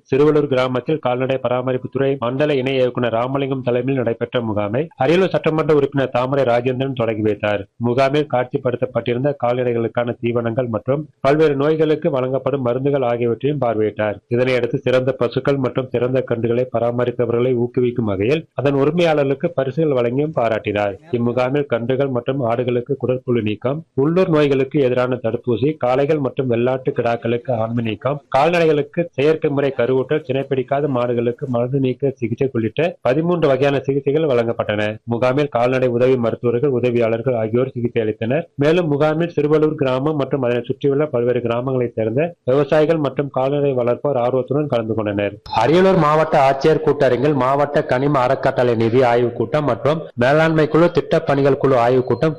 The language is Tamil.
சிறுவலூர் கிராமத்தில் கால்நடை பராமரிப்புத்துறை மண்டல இணை இயக்குநர் ராமலிங்கம் தலைமையில் நடைபெற்ற முகாமை அரியலூர் சட்டமன்ற உறுப்பினர் தாமரை ராஜேந்திரன் தொடங்கி வைத்தார் முகாமில் காட்சிப்படுத்தப்பட்டிருந்த கால்நடைகளுக்கான தீவனங்கள் மற்றும் பல்வேறு நோய்களுக்கு வழங்கப்படும் மருந்துகள் ஆகியவற்றையும் பார்வையிட்டார் இதனையடுத்து சிறந்த பசுக்கள் மற்றும் சிறந்த கன்றுகளை பராமரித்தவர்களை ஊக்குவிக்கும் வகையில் அதன் உரிமையாளர்களுக்கு பரிசுகள் வழங்கியும் பாராட்டினார் இம்முகாமில் கன்றுகள் மற்றும் ஆடுகளுக்கு குடற்புழு நீக்கம் உள்ளூர் நோய்களுக்கு எதிரான தடுப்பூசி காளைகள் மற்றும் வெள்ளாட்டு கிடாக்களுக்கு ஆண்மை நீக்கம் கால்நடைகளுக்கு செயற்கை முறை கருவூட்டல் சினைப்பிடிக்காத மாடுகளுக்கு மருந்து நீக்க சிகிச்சை உள்ளிட்ட பதிமூன்று வகையான சிகிச்சைகள் வழங்கப்பட்டன முகாமில் கால்நடை உதவி மருத்துவர்கள் உதவியாளர்கள் ஆகியோர் சிகிச்சை அளித்தனர் மேலும் முகாமில் சிறுவலூர் கிராமம் மற்றும் அதனை சுற்றியுள்ள பல்வேறு கிராமங்களைச் சேர்ந்த விவசாயிகள் மற்றும் கால்நடை வளர்ப்போர் ஆர்வத்துடன் கலந்து கொண்டனர் அரியலூர் மாவட்ட ஆட்சியர் கூட்டரங்கில் மாவட்ட கனிம அறக்கட்டளை நிதி ஆய்வுக் கூட்டம் மற்றும் மேலாண்மை குழு திட்டப் பணிகள் குழு ஆய்வுக் கூட்டம்